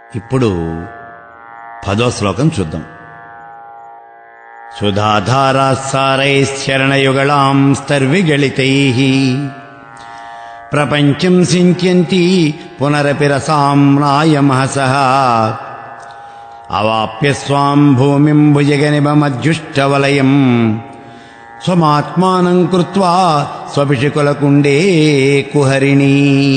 ఇప్పుడు పదో శ్లోకం చూద్దాం సుధాధారాసారైశ్చరణయుగళాం స్తర్విగళితై ప్రపంచం సించ్యంతి పునరపి రసాంనాయమహసః అవాప్య స్వాం భూమిం భుజగనిభమధ్యుష్టవలయం స్వమాత్మానం కృత్వా స్వపిషకులకుండే కుహరిణీ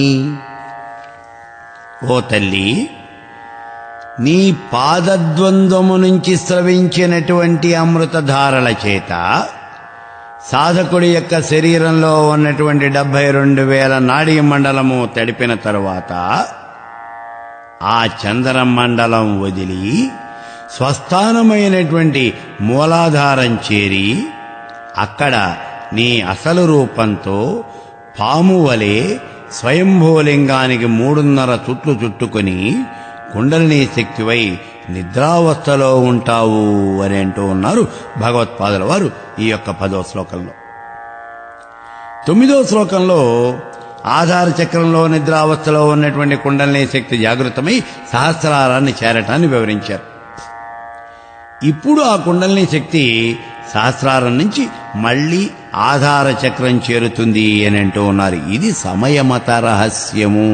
ఓ తల్లి నీ పాదద్వంద్వము నుంచి స్రవించినటువంటి అమృతధారల చేత సాధకుడి యొక్క శరీరంలో ఉన్నటువంటి డెబ్బై రెండు వేల నాడీ మండలము తడిపిన తరువాత ఆ చంద్ర మండలం వదిలి స్వస్థానమైనటువంటి మూలాధారం చేరి అక్కడ నీ అసలు రూపంతో పాము వలె స్వయంభూలింగానికి మూడున్నర చుట్లు చుట్టుకొని కుండలిని శక్తివై నిద్రావస్థలో ఉంటావు అని అంటూ ఉన్నారు భగవత్పాదుల వారు ఈ యొక్క పదో శ్లోకంలో తొమ్మిదో శ్లోకంలో ఆధార చక్రంలో నిద్రావస్థలో ఉన్నటువంటి కుండలిని శక్తి జాగృతమై సహస్రారాన్ని చేరటాన్ని వివరించారు ఇప్పుడు ఆ కుండలిని శక్తి సహస్రారం నుంచి మళ్ళీ ఆధార చక్రం చేరుతుంది అని అంటూ ఉన్నారు ఇది సమయమత రహస్యము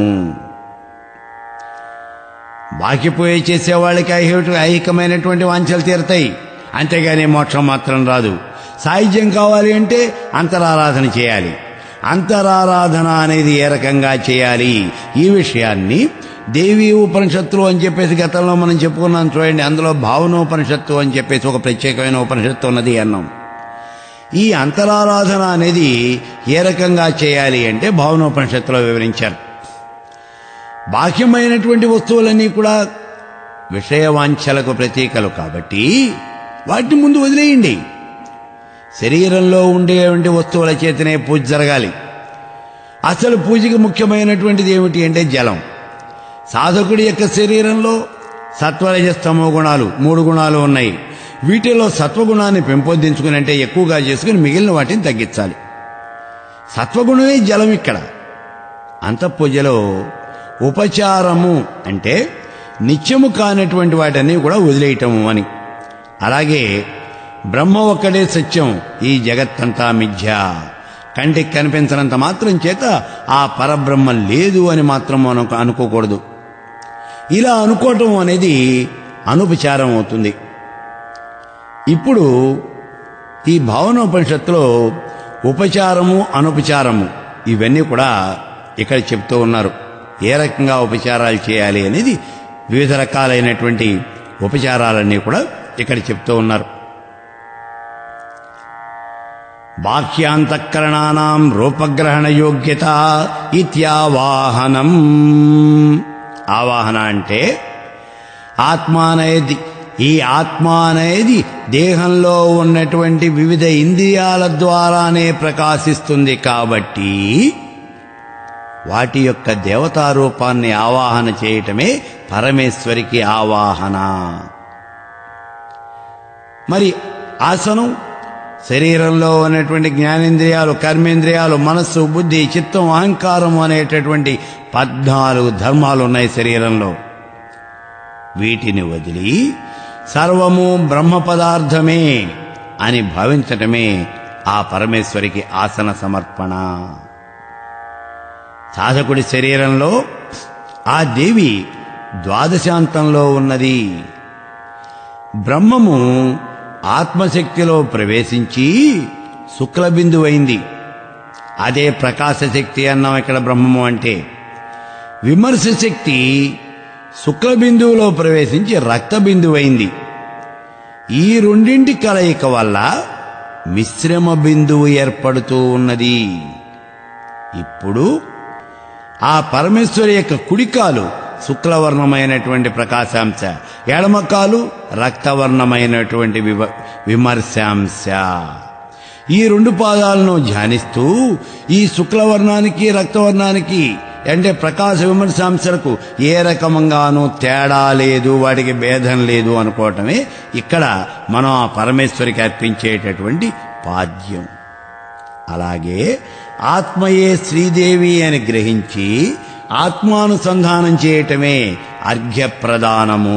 బాకిపోయి చేసే వాళ్ళకి ఐహిక ఐహికమైనటువంటి వాంఛలు తీరుతాయి అంతేగాని మోక్షం మాత్రం రాదు సాహిత్యం కావాలి అంటే అంతరారాధన చేయాలి అంతరారాధన అనేది ఏ రకంగా చేయాలి ఈ విషయాన్ని దేవీ ఉపనిషత్తులు అని చెప్పేసి గతంలో మనం చెప్పుకున్నాం చూడండి అందులో భావనోపనిషత్తు అని చెప్పేసి ఒక ప్రత్యేకమైన ఉపనిషత్తు ఉన్నది అన్నాం ఈ అంతరారాధన అనేది ఏ రకంగా చేయాలి అంటే భావనోపనిషత్తులో వివరించారు బాహ్యమైనటువంటి వస్తువులన్నీ కూడా విషయవాంఛలకు ప్రతీకలు కాబట్టి వాటిని ముందు వదిలేయండి శరీరంలో ఉండేటువంటి వస్తువుల చేతనే పూజ జరగాలి అసలు పూజకి ముఖ్యమైనటువంటిది ఏమిటి అంటే జలం సాధకుడి యొక్క శరీరంలో సత్వరజస్తమో గుణాలు మూడు గుణాలు ఉన్నాయి వీటిలో సత్వగుణాన్ని పెంపొందించుకుని అంటే ఎక్కువగా చేసుకుని మిగిలిన వాటిని తగ్గించాలి సత్వగుణమే జలం ఇక్కడ అంతఃపూజలో ఉపచారము అంటే నిత్యము కానటువంటి వాటన్నీ కూడా వదిలేయటము అని అలాగే బ్రహ్మ ఒక్కడే సత్యం ఈ జగత్తంతా మిథ్య కంటికి కనిపించినంత మాత్రం చేత ఆ పరబ్రహ్మ లేదు అని మాత్రం మనం అనుకోకూడదు ఇలా అనుకోవటం అనేది అనుపచారం అవుతుంది ఇప్పుడు ఈ భావనోపనిషత్తులో ఉపచారము అనుపచారము ఇవన్నీ కూడా ఇక్కడ చెప్తూ ఉన్నారు ఏ రకంగా ఉపచారాలు చేయాలి అనేది వివిధ రకాలైనటువంటి ఉపచారాలన్నీ కూడా ఇక్కడ చెప్తూ ఉన్నారు బాహ్యాంతఃకరణానాం రూపగ్రహణ యోగ్యత ఇత్యావాహనం ఆవాహన అంటే ఆత్మ అనేది ఈ ఆత్మ అనేది దేహంలో ఉన్నటువంటి వివిధ ఇంద్రియాల ద్వారానే ప్రకాశిస్తుంది కాబట్టి వాటి యొక్క దేవతా రూపాన్ని ఆవాహన చేయటమే పరమేశ్వరికి ఆవాహన మరి ఆసనం శరీరంలో ఉన్నటువంటి జ్ఞానేంద్రియాలు కర్మేంద్రియాలు మనస్సు బుద్ధి చిత్తం అహంకారం అనేటటువంటి పద్నాలుగు ధర్మాలు ఉన్నాయి శరీరంలో వీటిని వదిలి సర్వము బ్రహ్మ పదార్థమే అని భావించటమే ఆ పరమేశ్వరికి ఆసన సమర్పణ సాధకుడి శరీరంలో ఆ దేవి ద్వాదశాంతంలో ఉన్నది బ్రహ్మము ఆత్మశక్తిలో ప్రవేశించి శుక్లబిందువైంది అదే ప్రకాశశక్తి అన్నాం ఇక్కడ బ్రహ్మము అంటే విమర్శ శక్తి శుక్లబిందువులో ప్రవేశించి రక్తబిందువైంది ఈ రెండింటి కలయిక వల్ల మిశ్రమ బిందువు ఏర్పడుతూ ఉన్నది ఇప్పుడు ఆ పరమేశ్వరి యొక్క కుడికాలు శుక్లవర్ణమైనటువంటి ప్రకాశాంశ ఎడమకాలు రక్తవర్ణమైనటువంటి వివ విమర్శాంశ ఈ రెండు పాదాలను ధ్యానిస్తూ ఈ శుక్లవర్ణానికి రక్తవర్ణానికి అంటే ప్రకాశ విమర్శాంశలకు ఏ రకంగానూ తేడా లేదు వాటికి భేదం లేదు అనుకోవటమే ఇక్కడ మనం ఆ పరమేశ్వరికి అర్పించేటటువంటి పాద్యం అలాగే ఆత్మయే శ్రీదేవి అని గ్రహించి ఆత్మానుసంధానం చేయటమే అర్ఘ్యప్రదానము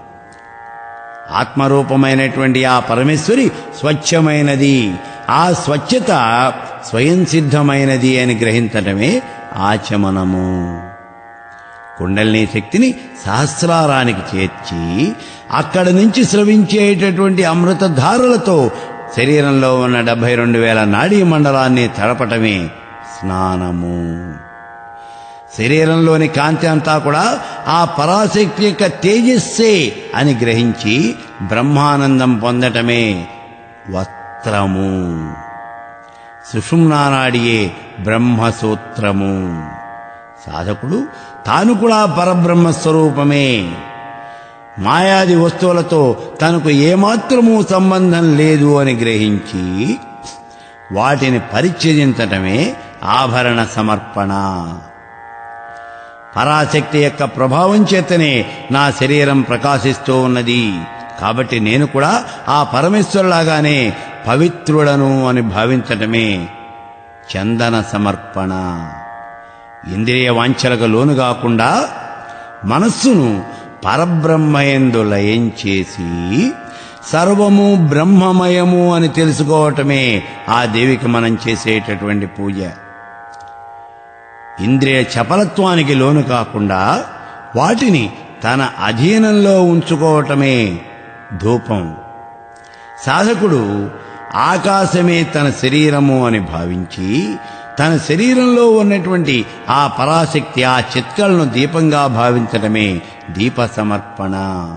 ఆత్మరూపమైనటువంటి ఆ పరమేశ్వరి స్వచ్ఛమైనది ఆ స్వచ్ఛత స్వయం సిద్ధమైనది అని గ్రహించటమే ఆచమనము కుండలిని శక్తిని సహస్రారానికి చేర్చి అక్కడి నుంచి స్రవించేటటువంటి అమృతధారలతో శరీరంలో ఉన్న డెబ్బై రెండు వేల నాడీ మండలాన్ని తడపటమే స్నానము శరీరంలోని కాంతి అంతా కూడా ఆ పరాశక్తి యొక్క తేజస్సే అని గ్రహించి బ్రహ్మానందం పొందటమే వస్త్రము సుషుమ్నానాడియే బ్రహ్మసూత్రము సాధకుడు తాను కూడా పరబ్రహ్మ స్వరూపమే మాయాది వస్తువులతో తనకు ఏమాత్రమూ సంబంధం లేదు అని గ్రహించి వాటిని పరిచయించటమే ఆభరణ సమర్పణ పరాశక్తి యొక్క ప్రభావం చేతనే నా శరీరం ప్రకాశిస్తూ ఉన్నది కాబట్టి నేను కూడా ఆ పరమేశ్వరులాగానే పవిత్రుడను అని భావించటమే చందన సమర్పణ ఇంద్రియ వాంఛలకు లోను కాకుండా మనస్సును పరబ్రహ్మయందు లయం చేసి సర్వము బ్రహ్మమయము అని తెలుసుకోవటమే ఆ దేవికి మనం చేసేటటువంటి పూజ ఇంద్రియ చపలత్వానికి లోను కాకుండా వాటిని తన అధీనంలో ఉంచుకోవటమే ధూపం సాధకుడు ఆకాశమే తన శరీరము అని భావించి తన శరీరంలో ఉన్నటువంటి ఆ పరాశక్తి ఆ చిత్కలను దీపంగా భావించటమే దీప సమర్పణ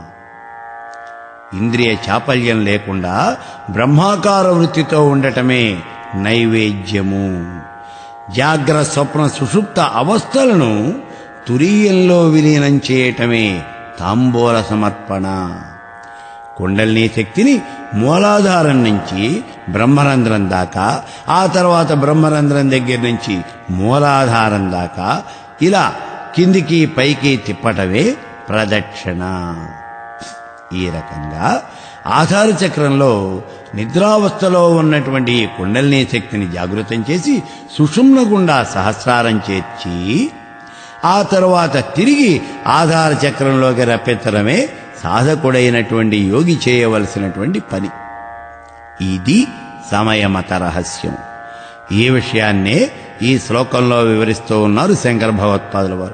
ఇంద్రియ చాపల్యం లేకుండా బ్రహ్మాకార వృత్తితో ఉండటమే నైవేద్యము జాగ్ర స్వప్న సుషుప్త అవస్థలను తురీయంలో విలీనం చేయటమే తాంబూల సమర్పణ కుండలిని శక్తిని మూలాధారం నుంచి బ్రహ్మరంధ్రం దాకా ఆ తర్వాత బ్రహ్మరంధ్రం దగ్గర నుంచి మూలాధారం దాకా ఇలా కిందికి పైకి తిప్పటమే ప్రదక్షిణ ఈ రకంగా ఆధార చక్రంలో నిద్రావస్థలో ఉన్నటువంటి ఈ కుండలిని శక్తిని జాగృతం చేసి సుషుమ్న గుండా సహస్రారం చేర్చి ఆ తరువాత తిరిగి ఆధార చక్రంలోకి రప్పెత్తడమే సాధకుడైనటువంటి యోగి చేయవలసినటువంటి పని ఇది సమయమత రహస్యం ఈ విషయాన్నే ఈ శ్లోకంలో వివరిస్తూ ఉన్నారు శంకర భగవత్పాదుల వారు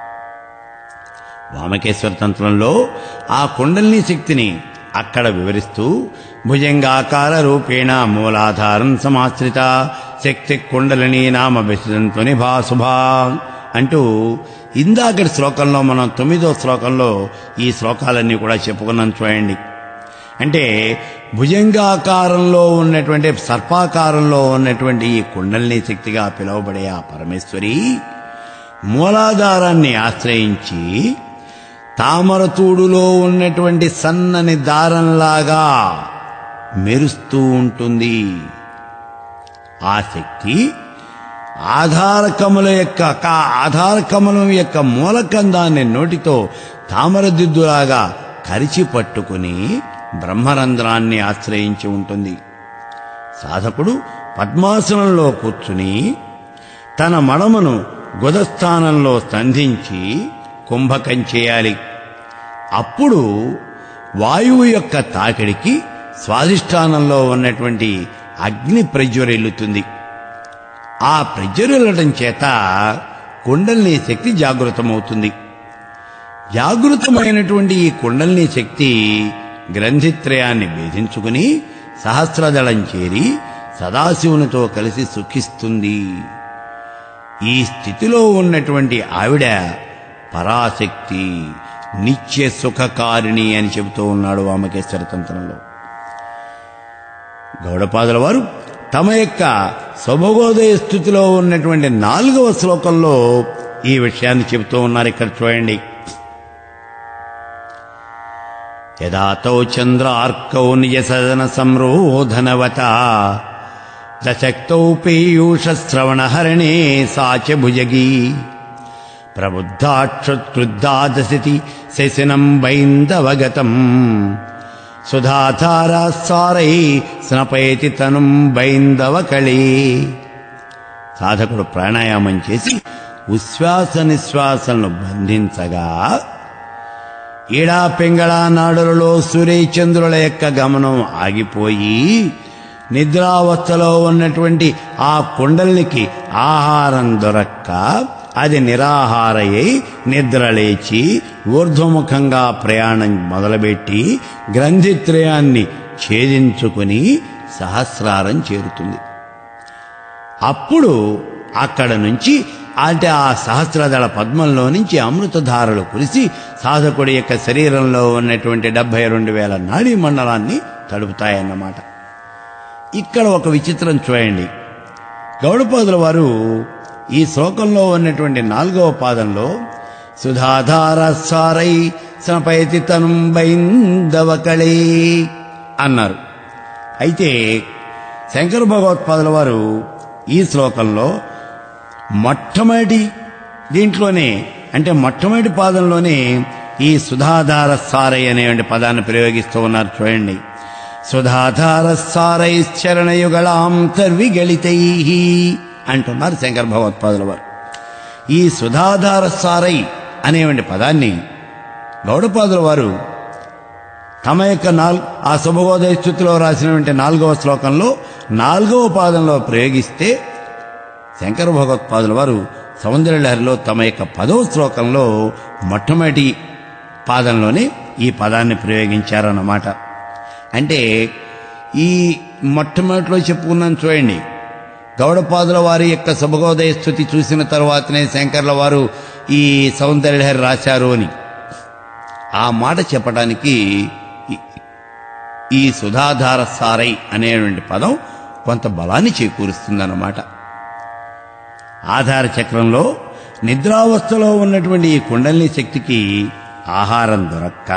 వామకేశ్వర తంత్రంలో ఆ కుండలిని శక్తిని అక్కడ వివరిస్తూ భుజంగాకార రూపేణ మూలాధారం సమాశ్రిత శక్తి కుండలిని నామ విశదంతుని భాసుభా అంటూ ఇందాకటి శ్లోకంలో మనం తొమ్మిదో శ్లోకంలో ఈ శ్లోకాలన్నీ కూడా చెప్పుకున్నాం చూడండి అంటే భుజంగాకారంలో ఉన్నటువంటి సర్పాకారంలో ఉన్నటువంటి ఈ కుండలిని శక్తిగా పిలువబడే ఆ పరమేశ్వరి మూలాధారాన్ని ఆశ్రయించి తామరతూడులో ఉన్నటువంటి సన్నని దారంలాగా మెరుస్తూ ఉంటుంది ఆ శక్తి ఆధారకముల యొక్క కా ఆధారకమలం యొక్క మూలకందాన్ని నోటితో తామరదిద్దులాగా కరిచి పట్టుకుని బ్రహ్మరంధ్రాన్ని ఆశ్రయించి ఉంటుంది సాధకుడు పద్మాసనంలో కూర్చుని తన మడమను గుదస్థానంలో సంధించి కుంభకం చేయాలి అప్పుడు వాయువు యొక్క తాకిడికి స్వాధిష్టానంలో ఉన్నటువంటి అగ్ని ప్రజ్వరిల్లుతుంది ఆ ప్రజ్వరిల్లటం చేత కుండలిని శక్తి జాగృతమవుతుంది జాగృతమైనటువంటి ఈ కుండలిని శక్తి గ్రంథిత్రయాన్ని భేదించుకుని సహస్రదళం చేరి సదాశివునితో కలిసి సుఖిస్తుంది ఈ స్థితిలో ఉన్నటువంటి ఆవిడ పరాశక్తి నిత్య సుఖకారిణి అని చెబుతూ ఉన్నాడు వామకేశ్వర తంత్రంలో గౌడపాదుల వారు తమ యొక్క శుభగోదయ స్థితిలో ఉన్నటువంటి నాలుగవ శ్లోకంలో ఈ విషయాన్ని చెబుతూ ఉన్నారు ఇక్కడ చూడండి యదాతో చంద్రార్కౌ నిజ సదన సంరోధనవత దశక్తౌ పీయూషశ్రవణహరణే సాచ భుజగీ ప్రబుద్ధాక్షుద్ధాదశతి శశినం బైందవగతం సుధాధారాసారై స్నపయతి తనుం బైందవకళే సాధకుడు ప్రాణాయామం చేసి ఉశ్వాస నిశ్వాసలను బంధించగా ఈడా పింగళ నాడులలో సూర్యచంద్రుల యొక్క గమనం ఆగిపోయి నిద్రావస్థలో ఉన్నటువంటి ఆ కుండలికి ఆహారం దొరక్క అది నిరాహారయ్యి నిద్రలేచి ఊర్ధ్వముఖంగా ప్రయాణం మొదలుపెట్టి గ్రంథిత్రయాన్ని ఛేదించుకుని సహస్రారం చేరుతుంది అప్పుడు అక్కడ నుంచి అంటే ఆ సహస్రదళ పద్మంలో నుంచి అమృతధారలు కురిసి సాధకుడి యొక్క శరీరంలో ఉన్నటువంటి డెబ్బై రెండు వేల నాడీ మండలాన్ని తడుపుతాయన్నమాట ఇక్కడ ఒక విచిత్రం చూడండి గౌడపాదుల వారు ఈ శ్లోకంలో ఉన్నటువంటి నాలుగవ పాదంలో సుధాధార సారై సనపైతి తనం బైందవకళే అన్నారు అయితే శంకర భగవత్పాదుల వారు ఈ శ్లోకంలో మొట్టమొదటి దీంట్లోనే అంటే మొట్టమొదటి పాదంలోనే ఈ సుధాధార సారై అనేటువంటి పదాన్ని ప్రయోగిస్తూ ఉన్నారు చూడండి సుధాధార సారైశ్చరణయుగళాం తర్విగళితై అంటున్నారు శంకర భగవత్పాదుల వారు ఈ సుధాధార సారై అనేటువంటి పదాన్ని గౌడపాదుల వారు తమ యొక్క నాలుగు ఆ శుభగోదయ స్థుతిలో రాసినటువంటి నాలుగవ శ్లోకంలో నాలుగవ పాదంలో ప్రయోగిస్తే శంకర భగవత్పాదుల వారు సౌందర్యలహరిలో తమ యొక్క పదవ శ్లోకంలో మొట్టమొదటి పాదంలోనే ఈ పదాన్ని ప్రయోగించారన్నమాట అంటే ఈ మొట్టమొదటిలో చెప్పుకున్నాను చూడండి గౌడపాదుల వారి యొక్క శుభగోదయ స్థుతి చూసిన తర్వాతనే శంకర్ల వారు ఈ సౌందర్యలహరి రాశారు అని ఆ మాట చెప్పడానికి ఈ- ఈ సుధాధార సారై అనేటువంటి పదం కొంత బలాన్ని చేకూరుస్తుందన్నమాట ఆధార చక్రంలో నిద్రావస్థలో ఉన్నటువంటి ఈ కుండలిని శక్తికి ఆహారం దొరక్క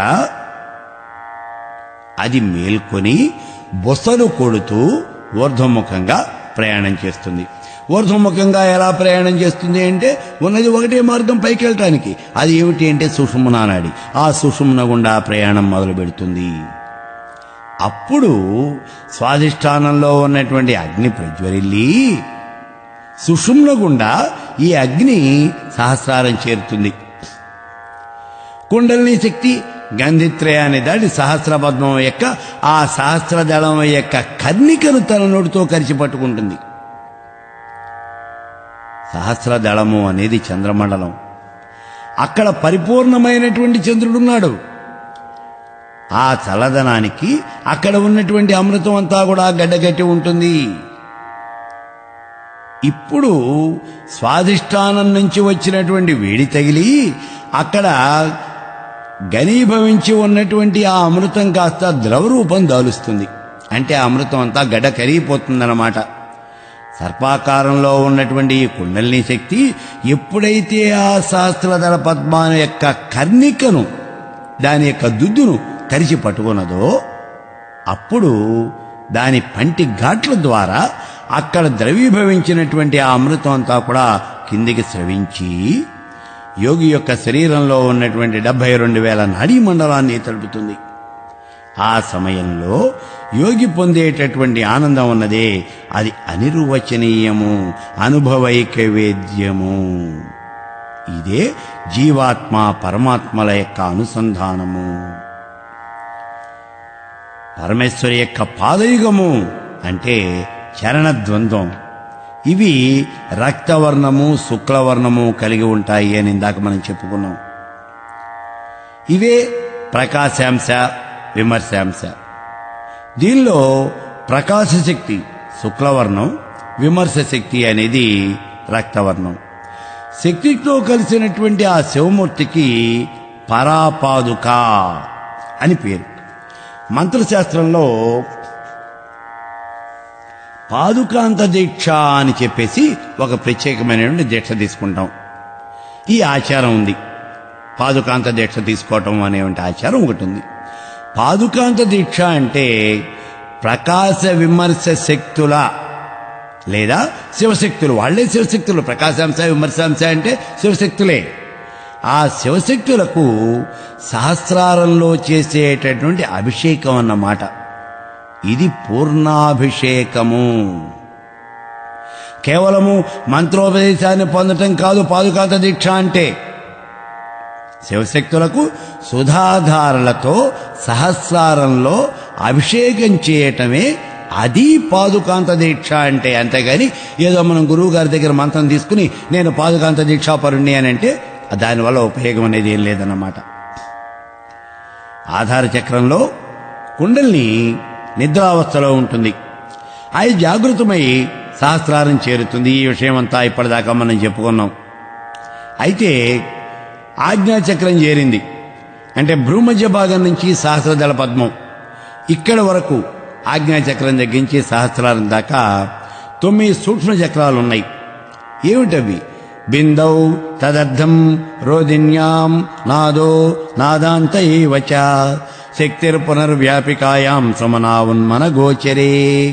అది మేల్కొని బొసలు కొడుతూ ఊర్ధ్వముఖంగా ప్రయాణం చేస్తుంది ఊర్ధ్వముఖంగా ఎలా ప్రయాణం చేస్తుంది అంటే ఉన్నది ఒకటే మార్గం పైకి వెళ్ళటానికి అది ఏమిటి అంటే సుషుమ్న నాడి ఆ సుషుమ్న గుండా ప్రయాణం మొదలు పెడుతుంది అప్పుడు స్వాధిష్టానంలో ఉన్నటువంటి అగ్ని ప్రజ్వరిల్లి సుషుమ్న గుండా ఈ అగ్ని సహస్రారం చేరుతుంది కుండలిని శక్తి గంధిత్రయాన్ని దాటి సహస్ర పద్మం యొక్క ఆ సహస్ర దళం యొక్క కర్ణికను తన నోటితో కరిచి పట్టుకుంటుంది సహస్ర దళము అనేది చంద్రమండలం అక్కడ పరిపూర్ణమైనటువంటి చంద్రుడున్నాడు ఆ చల్లదనానికి అక్కడ ఉన్నటువంటి అమృతం అంతా కూడా గడ్డగట్టి ఉంటుంది ఇప్పుడు స్వాధిష్టానం నుంచి వచ్చినటువంటి వేడి తగిలి అక్కడ ఘనీభవించి ఉన్నటువంటి ఆ అమృతం కాస్త ద్రవరూపం దాలుస్తుంది అంటే ఆ అమృతం అంతా గడ్డ కరిగిపోతుందన్నమాట సర్పాకారంలో ఉన్నటువంటి ఈ కుండలిని శక్తి ఎప్పుడైతే ఆ శాస్త్రదళ పద్మాను యొక్క కర్ణికను దాని యొక్క దుద్దును కరిచి పట్టుకున్నదో అప్పుడు దాని పంటి ఘాట్ల ద్వారా అక్కడ ద్రవీభవించినటువంటి ఆ అమృతం అంతా కూడా కిందికి స్రవించి యోగి యొక్క శరీరంలో ఉన్నటువంటి డెబ్బై రెండు వేల నాడీ మండలాన్ని తడుపుతుంది ఆ సమయంలో యోగి పొందేటటువంటి ఆనందం ఉన్నదే అది అనిర్వచనీయము అనుభవైక వేద్యము ఇదే జీవాత్మ పరమాత్మల యొక్క అనుసంధానము పరమేశ్వరి యొక్క పాదయుగము అంటే చరణ ద్వంద్వం ఇవి రక్తవర్ణము శుక్లవర్ణము కలిగి ఉంటాయి అని ఇందాక మనం చెప్పుకున్నాం ఇవే ప్రకాశాంశ విమర్శాంశ దీనిలో ప్రకాశ శక్తి శుక్లవర్ణం విమర్శ శక్తి అనేది రక్తవర్ణం శక్తితో కలిసినటువంటి ఆ శివమూర్తికి పరాపాదుక అని పేరు మంత్రశాస్త్రంలో పాదుకాంత దీక్ష అని చెప్పేసి ఒక ప్రత్యేకమైనటువంటి దీక్ష తీసుకుంటాం ఈ ఆచారం ఉంది పాదుకాంత దీక్ష తీసుకోవటం అనేటువంటి ఆచారం ఒకటి ఉంది పాదుకాంత దీక్ష అంటే ప్రకాశ విమర్శ శక్తుల లేదా శివశక్తులు వాళ్ళే శివశక్తులు ప్రకాశాంశ విమర్శాంశ అంటే శివశక్తులే ఆ శివశక్తులకు సహస్రారంలో చేసేటటువంటి అభిషేకం అన్నమాట ఇది పూర్ణాభిషేకము కేవలము మంత్రోపదేశాన్ని పొందటం కాదు పాదుకాంత దీక్ష అంటే శివశక్తులకు సుధాధారలతో సహస్రారంలో అభిషేకం చేయటమే అది పాదుకాంత దీక్ష అంటే అంతేగాని ఏదో మనం గురువు గారి దగ్గర మంత్రం తీసుకుని నేను పాదుకాంత దీక్షాపరుణ్ణి అని అంటే దానివల్ల ఉపయోగం అనేది ఏం లేదన్నమాట ఆధార చక్రంలో కుండల్ని నిద్రావస్థలో ఉంటుంది అది జాగృతమై సహస్రారం చేరుతుంది ఈ విషయం అంతా ఇప్పటిదాకా మనం చెప్పుకున్నాం అయితే ఆజ్ఞాచక్రం చేరింది అంటే భ్రూమధ్య భాగం నుంచి సహస్రదళ పద్మం ఇక్కడ వరకు ఆజ్ఞాచక్రం తగ్గించి సహస్రారం దాకా తొమ్మిది సూక్ష్మ చక్రాలు ఉన్నాయి ఏమిటవి బిందౌ తదర్థం రోదిన్యాం నాదో నాదాంత ఏవచ శక్తిర్ పునర్వ్యాపికాయాం సమనా ఉన్మన గోచరే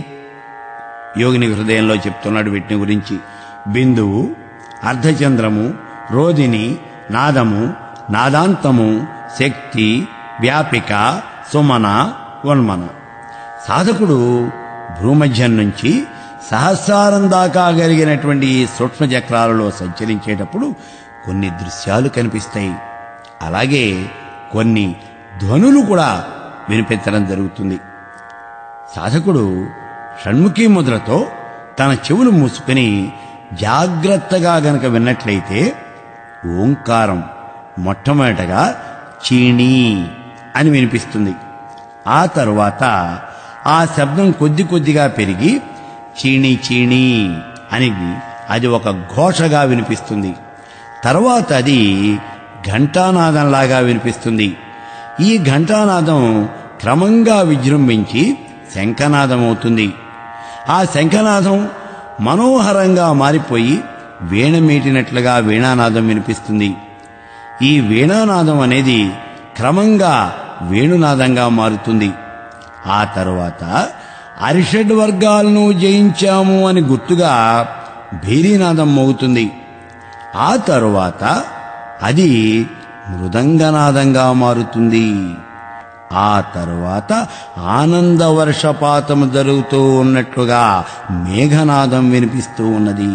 యోగిని హృదయంలో చెప్తున్నాడు వీటిని గురించి బిందువు అర్ధచంద్రము రోదిని నాదము నాదాంతము శక్తి వ్యాపిక సుమన ఉన్మన సాధకుడు భూమధ్యం నుంచి సహస్రారం దాకా కలిగినటువంటి ఈ సూక్ష్మ చక్రాలలో సంచరించేటప్పుడు కొన్ని దృశ్యాలు కనిపిస్తాయి అలాగే కొన్ని ధ్వనులు కూడా వినిపించడం జరుగుతుంది సాధకుడు షణ్ముఖి ముద్రతో తన చెవులు మూసుకుని జాగ్రత్తగా గనక విన్నట్లయితే ఓంకారం మొట్టమొదటగా చీణీ అని వినిపిస్తుంది ఆ తరువాత ఆ శబ్దం కొద్ది కొద్దిగా పెరిగి చీణీ చీణీ అని అది ఒక ఘోషగా వినిపిస్తుంది తర్వాత అది ఘంటానాదంలాగా వినిపిస్తుంది ఈ ఘంటానాదం క్రమంగా విజృంభించి శంఖనాదం అవుతుంది ఆ శంఖనాదం మనోహరంగా మారిపోయి వీణ మీటినట్లుగా వీణానాదం వినిపిస్తుంది ఈ వీణానాదం అనేది క్రమంగా వేణునాదంగా మారుతుంది ఆ తరువాత అరిషడ్ వర్గాలను జయించాము అని గుర్తుగా భేరీనాదం మోగుతుంది ఆ తరువాత అది మృదంగనాదంగా మారుతుంది ఆ తరువాత ఆనంద వర్షపాతం జరుగుతూ ఉన్నట్లుగా మేఘనాదం వినిపిస్తూ ఉన్నది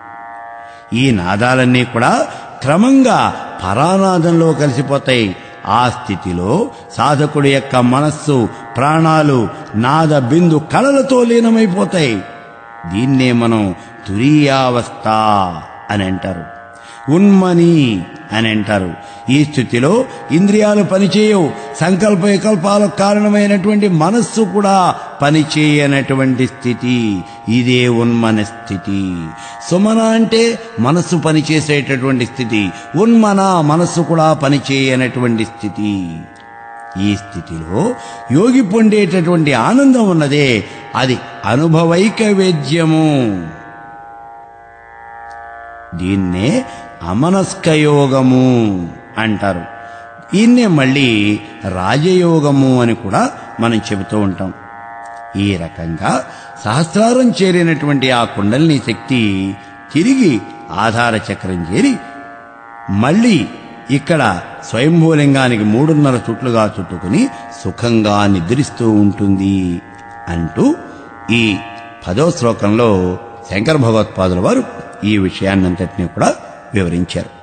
ఈ నాదాలన్నీ కూడా క్రమంగా పరానాదంలో కలిసిపోతాయి ఆ స్థితిలో సాధకుడి యొక్క మనస్సు ప్రాణాలు నాద బిందు కళలతో లీనమైపోతాయి దీన్నే మనం తురీయావస్థ అని అంటారు ఉన్మని అని అంటారు ఈ స్థితిలో ఇంద్రియాలు పనిచేయవు సంకల్ప వికల్పాలకు కారణమైనటువంటి మనస్సు కూడా పనిచేయనటువంటి స్థితి ఇదే ఉన్మన స్థితి సుమన అంటే మనస్సు పనిచేసేటటువంటి స్థితి ఉన్మన మనస్సు కూడా పనిచేయనటువంటి స్థితి ఈ స్థితిలో యోగి పొందేటటువంటి ఆనందం ఉన్నదే అది అనుభవైక వేద్యము దీన్నే అమనస్కయోగము అంటారు దీన్నే మళ్ళీ రాజయోగము అని కూడా మనం చెబుతూ ఉంటాం ఈ రకంగా సహస్రారం చేరినటువంటి ఆ కుండలిని శక్తి తిరిగి ఆధార చక్రం చేరి మళ్ళీ ఇక్కడ స్వయంభూలింగానికి మూడున్నర చుట్లుగా చుట్టుకుని సుఖంగా నిద్రిస్తూ ఉంటుంది అంటూ ఈ పదో శ్లోకంలో శంకర భగవత్పాదుల వారు ఈ విషయాన్నంతటినీ కూడా వివరించారు